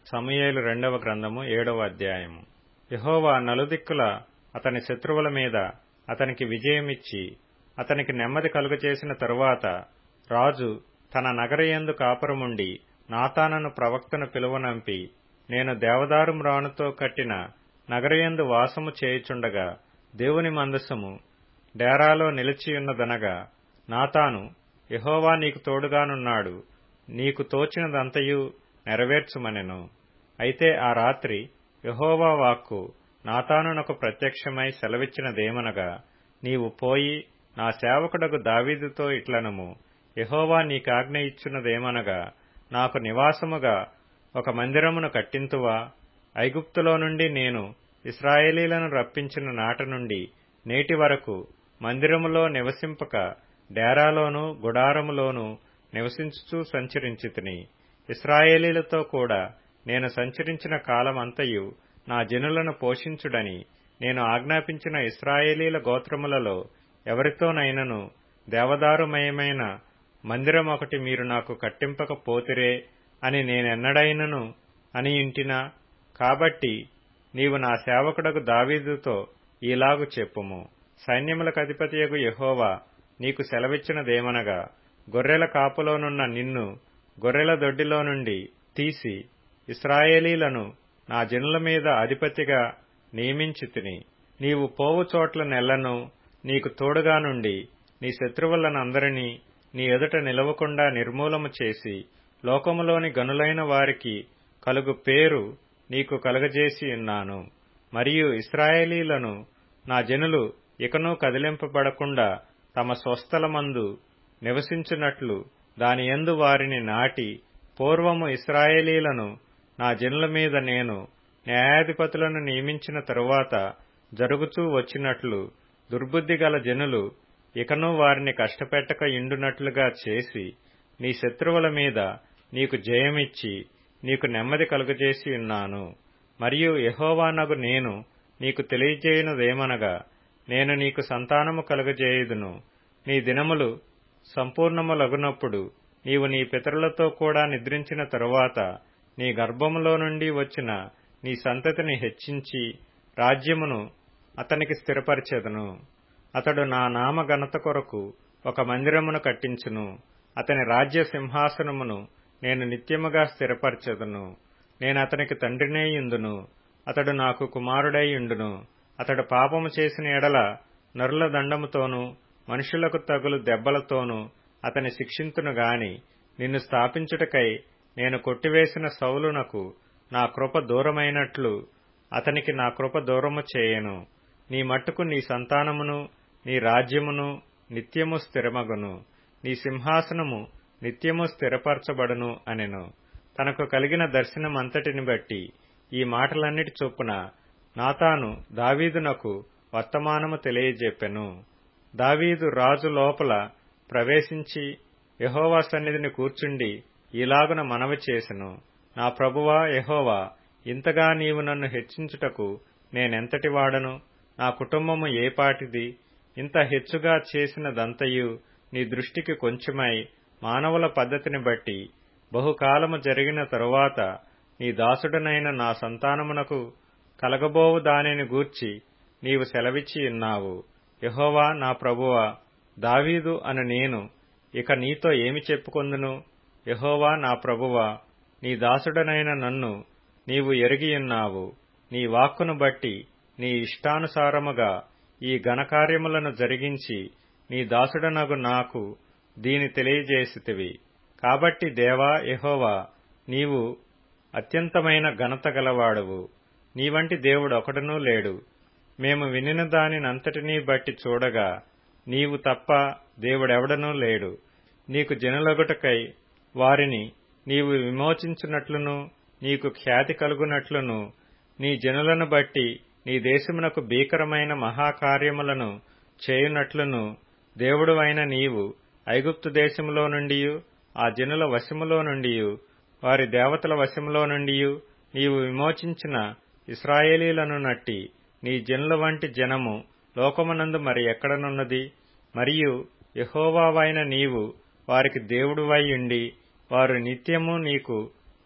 సమూయేలు రెండవ గ్రంథము ఏడవ అధ్యాయము యహోవా నలుదిక్కుల అతని శత్రువుల మీద అతనికి విజయమిచ్చి అతనికి నెమ్మది కలుగచేసిన తరువాత రాజు తన నగరయందు కాపురముండి నాతానను ప్రవక్తను పిలువనంపి నేను దేవదారు మ్రానుతో కట్టిన నగరయందు వాసము చేయుచుండగా దేవుని మందసము డేరాలో నిలిచియున్నదనగా నాతాను యహోవా నీకు తోడుగానున్నాడు నీకు తోచినదంతయు నెరవేర్చుమనెను అయితే ఆ రాత్రి యహోవా వాక్కు నాతానునకు ప్రత్యక్షమై సెలవిచ్చినదేమనగా నీవు పోయి నా సేవకుడగు దావీదుతో ఇట్లనము యహోవా నీకాజ్ఞ ఇచ్చున్నదేమనగా నాకు నివాసముగా ఒక మందిరమును కట్టింతువా ఐగుప్తులో నుండి నేను ఇస్రాయేలీలను రప్పించిన నాట నుండి నేటి వరకు మందిరములో నివసింపక డేరాలోను గుడారములోను నివసించుచూ సంచరించితిని ఇస్రాయేలీలతో కూడా నేను సంచరించిన కాలమంతయు నా జనులను పోషించుడని నేను ఆజ్ఞాపించిన ఇస్రాయేలీల గోత్రములలో ఎవరితోనైనను దేవదారుమయమైన మందిరం ఒకటి మీరు నాకు కట్టింపకపోతిరే అని నేనెన్నడైనను అని ఇంటినా కాబట్టి నీవు నా సేవకుడకు దావీదుతో ఈలాగు చెప్పుము సైన్యములకు అధిపతియగు యహోవా నీకు సెలవిచ్చినదేమనగా గొర్రెల కాపులోనున్న నిన్ను గొర్రెల దొడ్డిలో నుండి తీసి ఇస్రాయేలీలను నా జనుల మీద అధిపతిగా నియమించి తిని నీవు పోవు చోట్ల నెలను నీకు తోడుగా నుండి నీ శత్రువులనందరినీ నీ ఎదుట నిలవకుండా నిర్మూలము చేసి లోకములోని గనులైన వారికి కలుగు పేరు నీకు కలుగజేసి ఉన్నాను మరియు ఇస్రాయేలీలను నా జనులు ఇకనూ కదిలింపబడకుండా తమ స్వస్థలమందు నివసించున్నట్లు దాని యందు వారిని నాటి పూర్వము ఇస్రాయేలీలను నా జనుల మీద నేను న్యాయాధిపతులను నియమించిన తరువాత జరుగుచూ వచ్చినట్లు దుర్బుద్ధి గల జనులు ఇకనూ వారిని కష్టపెట్టక ఇండునట్లుగా చేసి నీ శత్రువుల మీద నీకు జయమిచ్చి నీకు నెమ్మది కలుగజేసి ఉన్నాను మరియు యహోవానగు నేను నీకు తెలియజేయునదేమనగా నేను నీకు సంతానము కలుగజేయుదును నీ దినములు సంపూర్ణములగునప్పుడు నీవు నీ పితరులతో కూడా నిద్రించిన తరువాత నీ గర్భములో నుండి వచ్చిన నీ సంతతిని హెచ్చించి రాజ్యమును అతనికి స్థిరపరిచెదను అతడు నా నామ ఘనత కొరకు ఒక మందిరమును కట్టించును అతని రాజ్య సింహాసనమును నేను నిత్యముగా స్థిరపరచెదను నేను అతనికి తండ్రినేయుందును అతడు నాకు కుమారుడైయుండును అతడు పాపము చేసిన ఎడల నరుల దండముతోనూ మనుషులకు తగులు దెబ్బలతోనూ అతని శిక్షింతును గాని నిన్ను స్థాపించుటకై నేను కొట్టివేసిన సౌలునకు నా కృప దూరమైనట్లు అతనికి నా కృప దూరము చేయను నీ మట్టుకు నీ సంతానమును నీ రాజ్యమును నిత్యము స్థిరమగును నీ సింహాసనము నిత్యము స్థిరపరచబడును అనెను తనకు కలిగిన దర్శనమంతటిని బట్టి ఈ మాటలన్నిటి చొప్పున నాతాను దావీదునకు వర్తమానము తెలియజెప్పెను దావీదు రాజు లోపల ప్రవేశించి యహోవా సన్నిధిని కూర్చుండి ఇలాగున మనవి చేసెను నా ప్రభువా యహోవా ఇంతగా నీవు నన్ను హెచ్చించుటకు నేనెంతటి వాడను నా కుటుంబము ఏపాటిది ఇంత హెచ్చుగా చేసినదంతయు నీ దృష్టికి కొంచెమై మానవుల పద్ధతిని బట్టి బహుకాలము జరిగిన తరువాత నీ దాసుడనైన నా సంతానమునకు కలగబోవు దానిని గూర్చి నీవు సెలవిచ్చి ఉన్నావు యహోవా నా ప్రభువా దావీదు అని నేను ఇక నీతో ఏమి చెప్పుకొందును యహోవా నా ప్రభువా నీ దాసుడనైన నన్ను నీవు ఎరిగియున్నావు నీ వాక్కును బట్టి నీ ఇష్టానుసారముగా ఈ ఘనకార్యములను జరిగించి నీ దాసుడనగు నాకు దీని తెలియజేసితివి కాబట్టి దేవా యహోవా నీవు అత్యంతమైన ఘనత గలవాడవు నీ వంటి దేవుడొకడునూ లేడు మేము వినిన దానినంతటినీ బట్టి చూడగా నీవు తప్ప దేవుడెవడనూ లేడు నీకు జనులొగటకై వారిని నీవు విమోచించున్నట్లును నీకు ఖ్యాతి కలుగునట్లును నీ జనులను బట్టి నీ దేశమునకు భీకరమైన మహాకార్యములను చేయునట్లును దేవుడువైన నీవు ఐగుప్తు దేశములో నుండి ఆ జనుల వశములో నుండి వారి దేవతల వశములో నుండి నీవు విమోచించిన ఇస్రాయేలీలను నట్టి నీ జనుల వంటి జనము లోకమునందు మరి ఎక్కడనున్నది మరియు యహోవావైన నీవు వారికి దేవుడువై ఉండి వారు నిత్యము నీకు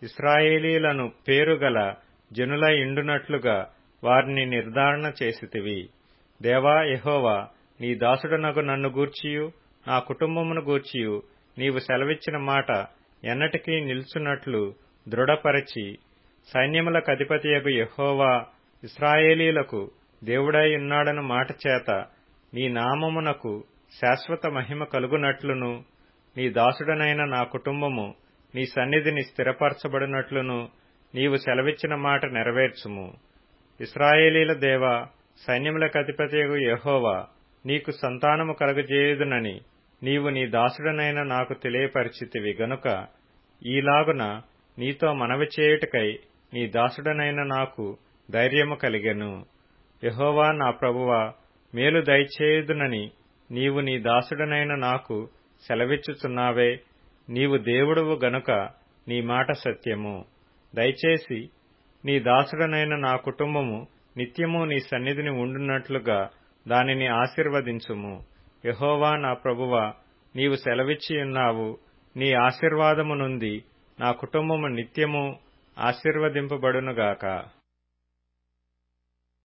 ఇస్రాయేలీలను పేరుగల జనుల ఇండునట్లుగా వారిని నిర్ధారణ చేసితివి దేవా యహోవా నీ దాసుడనగు నన్ను గూర్చియు నా కుటుంబమును గూర్చియు నీవు సెలవిచ్చిన మాట ఎన్నటికీ నిల్చున్నట్లు దృఢపరచి సైన్యములకు అధిపతియగు యహోవా ఇస్రాయేలీలకు దేవుడై ఉన్నాడను మాట చేత నీ నామమునకు శాశ్వత మహిమ కలుగునట్లును నీ దాసుడనైన నా కుటుంబము నీ సన్నిధిని స్థిరపరచబడినట్లును నీవు సెలవిచ్చిన మాట నెరవేర్చుము ఇస్రాయేలీల దేవ సైన్యములకు అధిపతియగు యహోవా నీకు సంతానము కలగజేయుదునని నీవు నీ దాసుడనైన నాకు తెలియపరిచితివి గనుక ఈలాగున నీతో మనవి చేయుటకై నీ దాసుడనైన నాకు ధైర్యము కలిగెను యహోవా నా ప్రభువా మేలు దయచేయుదునని నీవు నీ దాసుడనైన నాకు సెలవిచ్చుచున్నావే నీవు దేవుడువు గనుక నీ మాట సత్యము దయచేసి నీ దాసుడనైన నా కుటుంబము నిత్యము నీ సన్నిధిని ఉండునట్లుగా దానిని ఆశీర్వదించుము యహోవా నా ప్రభువా నీవు సెలవిచ్చి ఉన్నావు నీ ఆశీర్వాదము నుండి నా కుటుంబము నిత్యము ఆశీర్వదింపబడునుగాక